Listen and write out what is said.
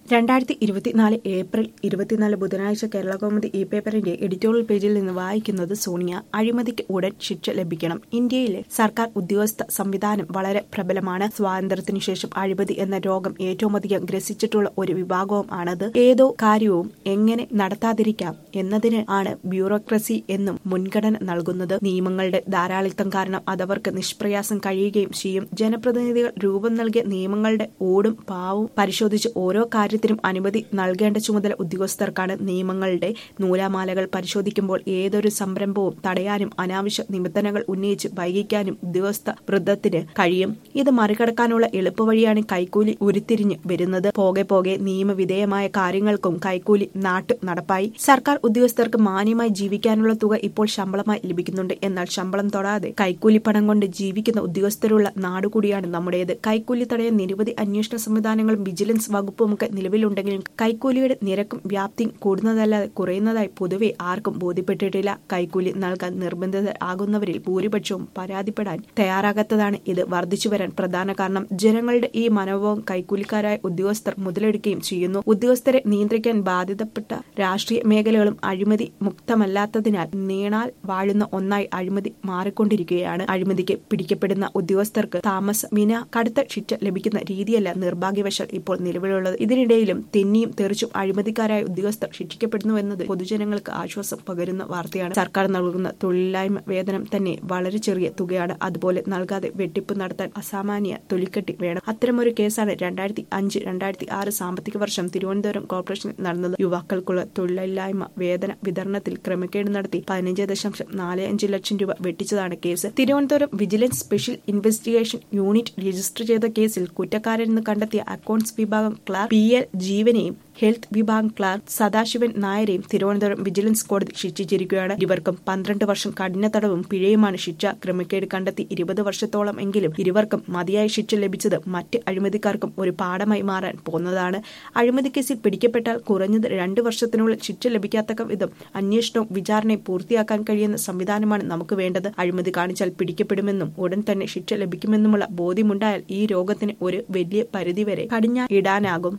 രണ്ടായിരത്തി ഇരുപത്തിനാല് ഏപ്രിൽ ഇരുപത്തിനാല് ബുധനാഴ്ച കേരള കൗമുദി ഇ പേപ്പറിന്റെ എഡിറ്റോറിയൽ പേജിൽ നിന്ന് വായിക്കുന്നത് സോണിയ അഴിമതിക്ക് ഉടൻ ശിക്ഷ ലഭിക്കണം ഇന്ത്യയിലെ സർക്കാർ ഉദ്യോഗസ്ഥ സംവിധാനം വളരെ പ്രബലമാണ് സ്വാതന്ത്ര്യത്തിനു ശേഷം അഴിമതി എന്ന രോഗം ഏറ്റവും അധികം ഗ്രസിച്ചിട്ടുള്ള ഒരു വിഭാഗവും ആണത് ഏതോ കാര്യവും എങ്ങനെ നടത്താതിരിക്കാം എന്നതിന് ആണ് ബ്യൂറോക്രസി എന്നും മുൻഗണന നൽകുന്നത് നിയമങ്ങളുടെ ധാരാളിത്തം കാരണം അതവർക്ക് നിഷ്പ്രയാസം കഴിയുകയും ചെയ്യും ജനപ്രതിനിധികൾ രൂപം നൽകിയ നിയമങ്ങളുടെ ഓടും പാവും പരിശോധിച്ച് ഓരോ കാര്യത്തിനും അനുമതി നൽകേണ്ട ചുമതല ഉദ്യോഗസ്ഥർക്കാണ് നിയമങ്ങളുടെ നൂലാമാലകൾ പരിശോധിക്കുമ്പോൾ ഏതൊരു സംരംഭവും തടയാനും അനാവശ്യ നിബന്ധനകൾ ഉന്നയിച്ച് വൈകിക്കാനും ഉദ്യോഗസ്ഥ വൃദ്ധത്തിന് കഴിയും ഇത് മറികടക്കാനുള്ള എളുപ്പവഴിയാണ് കൈക്കൂലി ഉരുത്തിരിഞ്ഞ് വരുന്നത് പോകെ പോകെ നിയമവിധേയമായ കാര്യങ്ങൾക്കും കൈക്കൂലി നാട്ടു നടപ്പായി സർക്കാർ ഉദ്യോഗസ്ഥർക്ക് മാന്യമായി ജീവിക്കാനുള്ള തുക ഇപ്പോൾ ശമ്പളമായി ലഭിക്കുന്നുണ്ട് എന്നാൽ ശമ്പളം തൊടാതെ കൈക്കൂലി പണം കൊണ്ട് ജീവിക്കുന്ന ഉദ്യോഗസ്ഥരുള്ള നാടുകൂടിയാണ് നമ്മുടേത് കൈക്കൂലി തടയാൻ നിരവധി അന്വേഷണ സംവിധാനങ്ങളും വിജിലൻസ് വകുപ്പുമൊക്കെ നിലവിലുണ്ടെങ്കിലും കൈക്കൂലിയുടെ നിരക്കും വ്യാപ്തിയും കൂടുന്നതല്ലാതെ കുറയുന്നതായി പൊതുവെ ആർക്കും ബോധ്യപ്പെട്ടിട്ടില്ല കൈക്കൂലി നൽകാൻ നിർബന്ധിതരാകുന്നവരിൽ ഭൂരിപക്ഷവും പരാതിപ്പെടാൻ തയ്യാറാകാത്തതാണ് ഇത് വർദ്ധിച്ചു വരാൻ പ്രധാന കാരണം ജനങ്ങളുടെ ഈ മനോഭാവം കൈക്കൂലിക്കാരായ ഉദ്യോഗസ്ഥർ മുതലെടുക്കുകയും ചെയ്യുന്നു ഉദ്യോഗസ്ഥരെ നിയന്ത്രിക്കാൻ ബാധ്യതപ്പെട്ട രാഷ്ട്രീയ മേഖലകളും അഴിമതി മുക്തമല്ലാത്തതിനാൽ നീണാൽ വാഴുന്ന ഒന്നായി അഴിമതി മാറിക്കൊണ്ടിരിക്കുകയാണ് അഴിമതിക്ക് പിടിക്കപ്പെടുന്ന ഉദ്യോഗസ്ഥർക്ക് താമസ വിന കടുത്ത ശിക്ഷ ലഭിക്കുന്ന രീതിയല്ല നിർഭാഗ്യവശാൽ ഇപ്പോൾ നിലവിലുള്ളത് ഇതിനിടയിലും തെന്നിയും തെറിച്ചും അഴിമതിക്കാരായ ഉദ്യോഗസ്ഥർ ശിക്ഷിക്കപ്പെടുന്നുവെന്നത് പൊതുജനങ്ങൾക്ക് ആശ്വാസം പകരുന്ന വാർത്തയാണ് സർക്കാർ നൽകുന്ന തൊഴിലില്ലായ്മ വേതനം തന്നെ വളരെ ചെറിയ തുകയാണ് അതുപോലെ നൽകാതെ വെട്ടിപ്പ് നടത്താൻ അസാമാന്യ തൊലിക്കെട്ടി വേണം അത്തരമൊരു കേസാണ് രണ്ടായിരത്തി അഞ്ച് രണ്ടായിരത്തി ആറ് സാമ്പത്തിക വർഷം തിരുവനന്തപുരം കോർപ്പറേഷനിൽ നടന്നത് യുവാക്കൾക്കുള്ള തൊഴിലില്ലായ്മ വേതന വിതരണത്തിൽ ക്രമക്കേട് നടത്തി പതിനഞ്ച് ദശാംശം നാല് അഞ്ച് ലക്ഷം രൂപ വെട്ടിച്ചതാണ് case Thiruvananthapuram vigilance special investigation unit register ചെയ്ത കേസിൽ കുറ്റക്കാരെന്ന് കണ്ടെത്തിയ അക്കൌണ്ട്സ് വിഭാഗം ക്ലാർക്ക് പി എൽ ജീവനെയും ഹെൽത്ത് വിഭാഗം ക്ലാർക്ക് സദാശിവൻ നായരെയും തിരുവനന്തപുരം വിജിലൻസ് കോടതി ശിക്ഷിച്ചിരിക്കുകയാണ് ഇരുവർക്കും പന്ത്രണ്ട് വർഷം കഠിന തടവും പിഴയുമാണ് ശിക്ഷ ക്രമക്കേട് കണ്ടെത്തി ഇരുപത് വർഷത്തോളം എങ്കിലും ഇരുവർക്കും മതിയായ ശിക്ഷ ലഭിച്ചത് മറ്റ് അഴിമതിക്കാർക്കും ഒരു പാഠമായി മാറാൻ പോകുന്നതാണ് അഴിമതി കേസിൽ പിടിക്കപ്പെട്ടാൽ കുറഞ്ഞത് രണ്ട് വർഷത്തിനുള്ളിൽ ശിക്ഷ ലഭിക്കാത്തക്ക വിധം അന്വേഷണവും വിചാരണയും പൂർത്തിയാക്കാൻ കഴിയുന്ന സംവിധാനമാണ് നമുക്ക് വേണ്ടത് അഴിമതി കാണിച്ചാൽ പിടിക്കപ്പെടുമെന്നും ഉടൻ തന്നെ ശിക്ഷ ലഭിക്കുമെന്നുമുള്ള ബോധ്യമുണ്ടായാൽ ഈ രോഗത്തിന് ഒരു വലിയ പരിധിവരെ കടിഞ്ഞാ ഇടാനാകും